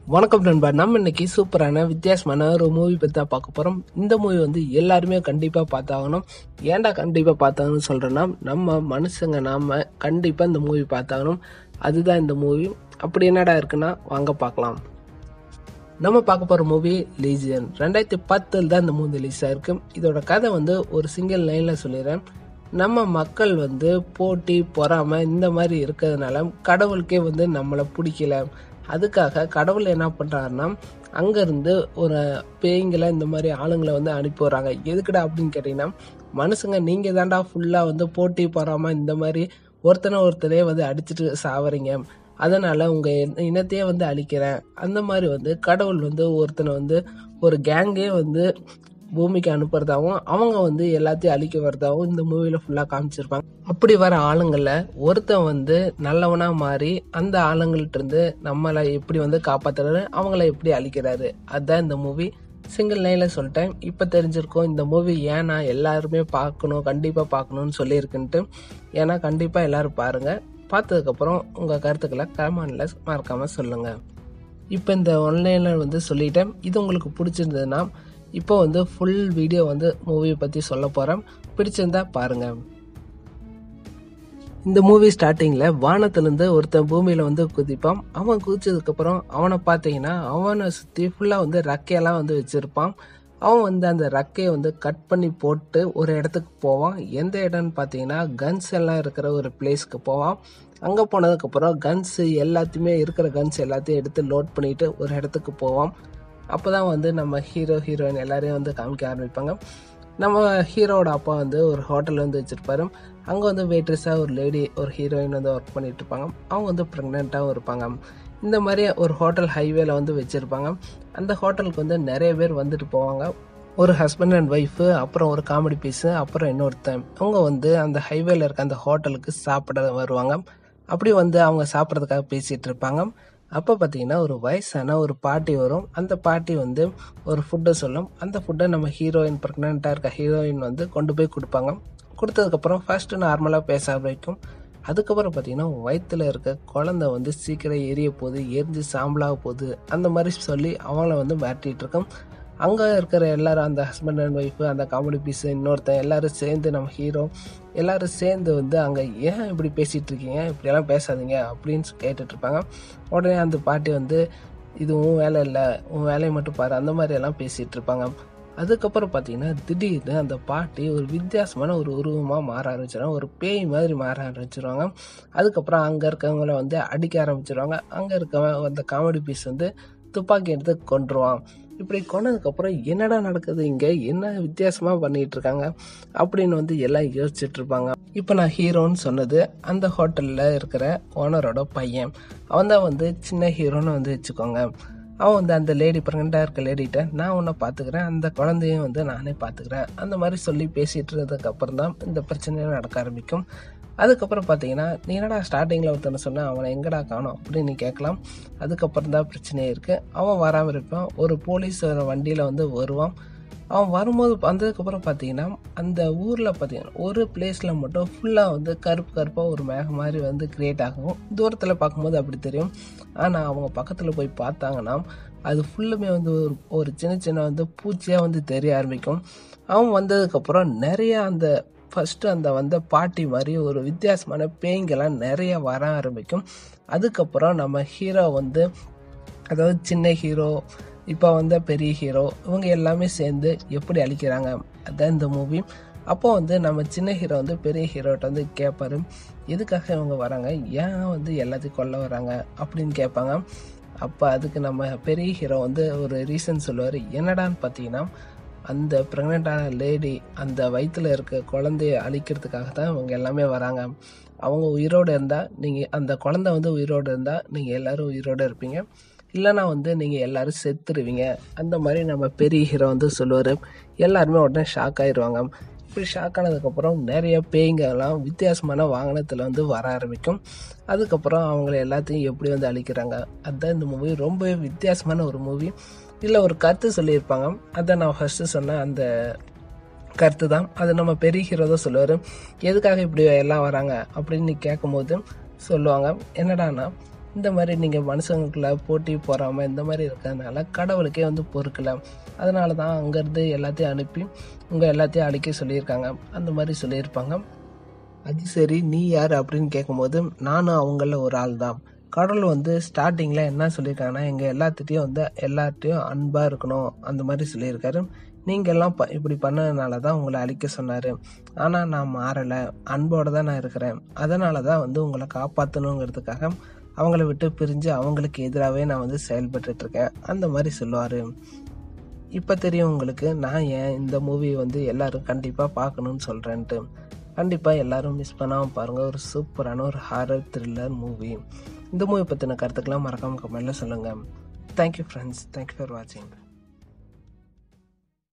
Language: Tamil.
வணக்கம் நண்பா நம்ம இன்னைக்கு சூப்பரான வித்தியாசமான ஒரு மூவி பற்றி தான் பார்க்க போகிறோம் இந்த மூவி வந்து எல்லாருமே கண்டிப்பாக பார்த்தாகணும் ஏன்டா கண்டிப்பாக பார்த்தாங்கன்னு சொல்கிறேன்னா நம்ம மனுஷங்க நாம கண்டிப்பாக இந்த மூவி பார்த்தாகணும் அதுதான் இந்த மூவி அப்படி என்னடா இருக்குன்னா வாங்க பார்க்கலாம் நம்ம பார்க்க போகிற மூவி லீஜியன் ரெண்டாயிரத்தி பத்தில் தான் இந்த மூவி ரிலீஸ் ஆயிருக்கு இதோட கதை வந்து ஒரு சிங்கிள் லைனில் சொல்லிடுறேன் நம்ம மக்கள் வந்து போட்டி பொறாமை இந்த மாதிரி இருக்கிறதுனால கடவுளுக்கே வந்து நம்மளை பிடிக்கல அதுக்காக கடவுள் என்ன பண்ணுறாருன்னா அங்கேருந்து ஒரு பேய்களை இந்த மாதிரி ஆளுங்களை வந்து அனுப்பி வர்றாங்க எதுக்குடா அப்படின்னு கேட்டிங்கன்னா மனுஷங்க நீங்கள் தாண்டா ஃபுல்லாக வந்து போட்டி பொறாமை இந்த மாதிரி ஒருத்தனை ஒருத்தரே வந்து அடிச்சுட்டு சாவறீங்க அதனால உங்க இன- இனத்தையே வந்து அழிக்கிறேன் அந்த மாதிரி வந்து கடவுள் வந்து ஒருத்தனை வந்து ஒரு கேங்கே வந்து பூமிக்கு அனுப்புறதாவும் அவங்க வந்து எல்லாத்தையும் அழிக்க வரதாவும் இந்த மூவில ஃபுல்லா காமிச்சிருப்பாங்க அப்படி வர ஆளுங்கள ஒருத்தன் வந்து நல்லவனா மாறி அந்த ஆளுங்கள்ட்ட இருந்து நம்மளை எப்படி வந்து காப்பாத்துறாரு அவங்கள எப்படி அழிக்கிறாரு அதுதான் இந்த மூவி சிங்கிள் லைன்ல சொல்லிட்டேன் இப்போ தெரிஞ்சிருக்கோம் இந்த மூவி ஏன்னா எல்லாருமே பார்க்கணும் கண்டிப்பாக பார்க்கணும்னு சொல்லியிருக்குன்ட்டு ஏன்னா கண்டிப்பாக எல்லாரும் பாருங்க பார்த்ததுக்கப்புறம் உங்கள் கருத்துக்களை கமெண்ட்ல மறக்காம சொல்லுங்க இப்போ இந்த ஒன்லைனில் வந்து சொல்லிட்டேன் இது உங்களுக்கு பிடிச்சிருந்ததுன்னா இப்போ வந்து ஃபுல் வீடியோ வந்து மூவியை பற்றி சொல்ல போகிறேன் பிடிச்சிருந்தா பாருங்க இந்த மூவி ஸ்டார்டிங்கில் வானத்துலேருந்து ஒருத்தன் பூமியில் வந்து குதிப்பான் அவன் குதிச்சதுக்கப்புறம் அவனை பார்த்தீங்கன்னா அவனை சுற்றி ஃபுல்லாக வந்து ரெக்கையெல்லாம் வந்து வச்சுருப்பான் அவன் வந்து அந்த ரெக்கையை வந்து கட் பண்ணி போட்டு ஒரு இடத்துக்கு போவான் எந்த இடம்னு பார்த்தீங்கன்னா கன்ஸ் எல்லாம் இருக்கிற ஒரு பிளேஸ்க்கு போவான் அங்கே போனதுக்கப்புறம் கன்ஸ் எல்லாத்தையுமே இருக்கிற கன்ஸ் எல்லாத்தையும் எடுத்து லோட் பண்ணிட்டு ஒரு இடத்துக்கு போவான் அப்போ தான் வந்து நம்ம ஹீரோ ஹீரோயின் எல்லாரையும் வந்து காமிக்க ஆரம்பிப்பாங்க நம்ம ஹீரோவோட அப்பா வந்து ஒரு ஹோட்டல் வந்து வச்சிருப்பாரு அங்கே வந்து வெயிட்ரஸாக ஒரு லேடி ஒரு ஹீரோயின் வந்து ஒர்க் பண்ணிட்டு இருப்பாங்க அவங்க வந்து ப்ரெக்னெண்ட்டாகவும் இருப்பாங்க இந்த மாதிரி ஒரு ஹோட்டல் ஹைவேல வந்து வச்சிருப்பாங்க அந்த ஹோட்டலுக்கு வந்து நிறைய பேர் வந்துட்டு போவாங்க ஒரு ஹஸ்பண்ட் அண்ட் ஒய்ஃபு அப்புறம் ஒரு காமெடி பீஸு அப்புறம் இன்னொருத்தன் அவங்க வந்து அந்த ஹைவேல இருக்க அந்த ஹோட்டலுக்கு சாப்பிட வருவாங்க அப்படி வந்து அவங்க சாப்பிட்றதுக்காக பேசிட்டு இருப்பாங்க அப்போ பார்த்தீங்கன்னா ஒரு வயசான ஒரு பாட்டி வரும் அந்த பாட்டி வந்து ஒரு ஃபுட்டை சொல்லும் அந்த ஃபுட்டை நம்ம ஹீரோயின் ப்ரெக்னெண்ட்டாக இருக்க ஹீரோயின் வந்து கொண்டு போய் கொடுப்பாங்க கொடுத்ததுக்கப்புறம் ஃபர்ஸ்ட் நார்மலாக பேச ஆரம்பிக்கும் அதுக்கப்புறம் பார்த்தீங்கன்னா வயித்துல இருக்க குழந்தை வந்து சீக்கிரம் எரிய போகுது எரிஞ்சு சாம்பலாக போகுது அந்த மாதிரி சொல்லி அவங்கள வந்து மிரட்டிட்டு இருக்கோம் அங்கே இருக்கிற எல்லாரும் அந்த ஹஸ்பண்ட் அண்ட் ஒய்ஃபு அந்த காமெடி பீஸு இன்னொருத்தன் எல்லாரும் சேர்ந்து நம்ம ஹீரோ எல்லாரும் சேர்ந்து வந்து அங்கே ஏன் இப்படி பேசிகிட்டு இருக்கீங்க இப்படியெல்லாம் பேசாதீங்க அப்படின்னு கேட்டுட்டு இருப்பாங்க உடனே அந்த பாட்டி வந்து இது உன் வேலை இல்லை உன் வேலையை மட்டும் பாரு அந்த மாதிரி எல்லாம் பேசிகிட்டு இருப்பாங்க அதுக்கப்புறம் பார்த்தீங்கன்னா திடீர்னு அந்த பாட்டி ஒரு வித்தியாசமான ஒரு உருவமாக மாற ஆரம்பிச்சிடுவாங்க ஒரு பேய் மாதிரி மாற ஆரம்பிச்சிருவாங்க அதுக்கப்புறம் அங்கே இருக்கவங்கள வந்து அடிக்க ஆரம்பிச்சிருவாங்க அங்கே இருக்கவன் அந்த காமெடி பீஸ் வந்து துப்பாக்கி எடுத்து கொண்டுருவான் இப்படி கொண்டதுக்கப்புறம் என்னடா நடக்குது இங்கே என்ன வித்தியாசமாக பண்ணிட்டு இருக்காங்க அப்படின்னு வந்து எல்லாம் யோசிச்சுட்டு இருப்பாங்க இப்போ நான் ஹீரோன்னு சொன்னது அந்த ஹோட்டலில் இருக்கிற ஓனரோட பையன் அவன் தான் வந்து சின்ன ஹீரோன்னு வந்து வச்சுக்கோங்க அவன் வந்து அந்த லேடி ப்ரெக்னெண்ட்டாக இருக்க லேடிகிட்ட நான் உன்னை பார்த்துக்கிறேன் அந்த குழந்தையும் வந்து நானே பார்த்துக்கிறேன் அந்த மாதிரி சொல்லி பேசிட்டு இருந்ததுக்கு அப்புறம் தான் இந்த பிரச்சனைலாம் நடக்க ஆரம்பிக்கும் அதுக்கப்புறம் பார்த்தீங்கன்னா நீ என்னடா ஸ்டார்டிங்கில் ஒருத்தனை சொன்ன அவனை எங்கடா காணோம் அப்படின்னு நீ கேட்கலாம் அதுக்கப்புறம் தான் பிரச்சனையே இருக்குது அவன் வராமல் இருப்பான் ஒரு போலீஸ் வண்டியில் வந்து வருவான் அவன் வரும்போது வந்ததுக்கப்புறம் பார்த்தீங்கன்னா அந்த ஊரில் பார்த்தீங்கன்னா ஒரு பிளேஸில் மட்டும் ஃபுல்லாக வந்து கருப்பு கருப்பாக ஒரு மேகம் மாதிரி வந்து கிரியேட் ஆகும் தூரத்தில் பார்க்கும்போது அப்படி தெரியும் ஆனால் அவங்க பக்கத்தில் போய் பார்த்தாங்கன்னா அது ஃபுல்லுமே வந்து ஒரு ஒரு சின்ன சின்ன வந்து பூச்சியாக வந்து தெரிய ஆரம்பிக்கும் அவன் வந்ததுக்கப்புறம் நிறைய அந்த ஃபஸ்ட்டு அந்த வந்த பாட்டி மாதிரி ஒரு வித்தியாசமான பேய்ங்கெல்லாம் நிறைய வர ஆரம்பிக்கும் அதுக்கப்புறம் நம்ம ஹீரோ வந்து அதாவது சின்ன ஹீரோ இப்போ வந்த பெரிய ஹீரோ இவங்க எல்லாமே சேர்ந்து எப்படி அழிக்கிறாங்க அதான் இந்த மூவி அப்போ வந்து நம்ம சின்ன ஹீரோ வந்து பெரிய ஹீரோட்ட வந்து கேட்பாரு எதுக்காக இவங்க வராங்க ஏன் வந்து எல்லாத்தையும் கொல்ல வராங்க அப்படின்னு கேட்பாங்க அப்போ அதுக்கு நம்ம பெரிய ஹீரோ வந்து ஒரு ரீசன் சொல்லுவார் என்னடான்னு பார்த்தீங்கன்னா அந்த ப்ரெக்னெண்ட்டான லேடி அந்த வயித்துல இருக்க குழந்தைய அழிக்கிறதுக்காக தான் இவங்க எல்லாமே வராங்க அவங்க உயிரோடு இருந்தால் நீங்கள் அந்த குழந்தை வந்து உயிரோடு இருந்தால் நீங்கள் எல்லாரும் உயிரோடு இருப்பீங்க இல்லைனா வந்து நீங்கள் எல்லாரும் செத்துருவீங்க அந்த மாதிரி நம்ம பெரிய ஹீரோ வந்து சொல்லுவார் எல்லாருமே உடனே ஷாக் ஆயிடுவாங்க இப்படி ஷாக் ஆனதுக்கப்புறம் நிறைய பேய்ங்கெல்லாம் வித்தியாசமான வாகனத்தில் வந்து வர ஆரம்பிக்கும் அதுக்கப்புறம் அவங்கள எல்லாத்தையும் எப்படி வந்து அழிக்கிறாங்க அதுதான் இந்த மூவி ரொம்பவே வித்தியாசமான ஒரு மூவி இதில் ஒரு கருத்து சொல்லியிருப்பாங்க அதை நான் ஃபஸ்ட்டு சொன்ன அந்த கருத்து தான் அது நம்ம பெரிய ஹீரோ தான் சொல்லுவார் எதுக்காக இப்படி எல்லாம் வராங்க அப்படின்னு கேட்கும்போது சொல்லுவாங்க என்னடான்னா இந்த மாதிரி நீங்கள் மனுஷங்களுக்குள்ள போட்டி போகாமல் இந்த மாதிரி இருக்கிறதுனால கடவுளுக்கே வந்து பொறுக்கல அதனால தான் அங்கேருந்து எல்லாத்தையும் அனுப்பி உங்கள் எல்லாத்தையும் அழிக்க சொல்லியிருக்காங்க அந்த மாதிரி சொல்லியிருப்பாங்க அது சரி நீ யார் அப்படின்னு கேட்கும்போது நானும் அவங்கள ஒரு ஆள் தான் கடவுள் வந்து ஸ்டார்டிங்கில் என்ன சொல்லியிருக்காங்கன்னா எங்கள் எல்லாத்துட்டையும் வந்து எல்லார்ட்டையும் அன்பாக இருக்கணும் அந்த மாதிரி சொல்லியிருக்காரு நீங்கள் எல்லாம் ப இப்படி பண்ணதுனால தான் உங்களை அழிக்க சொன்னார் ஆனால் நான் மாறலை அன்போடு தான் நான் இருக்கிறேன் அதனால தான் வந்து உங்களை காப்பாற்றணுங்கிறதுக்காக அவங்கள விட்டு பிரிஞ்சு அவங்களுக்கு எதிராகவே நான் வந்து செயல்பட்டுட்டு இருக்கேன் அந்த மாதிரி சொல்லுவார் இப்போ தெரியும் உங்களுக்கு நான் ஏன் இந்த மூவியை வந்து எல்லாரும் கண்டிப்பாக பார்க்கணுன்னு சொல்கிறேன்ட்டு கண்டிப்பாக எல்லாரும் மிஸ் பண்ணாமல் பாருங்கள் ஒரு சூப்பரான ஒரு ஹாரர் த்ரில்லர் மூவி இந்த மூவி பற்றின கருத்துக்கெல்லாம் மறக்காமல் கமெண்ட்டில் சொல்லுங்கள் தேங்க்யூ ஃப்ரெண்ட்ஸ் தேங்க்யூ ஃபார் வாட்சிங்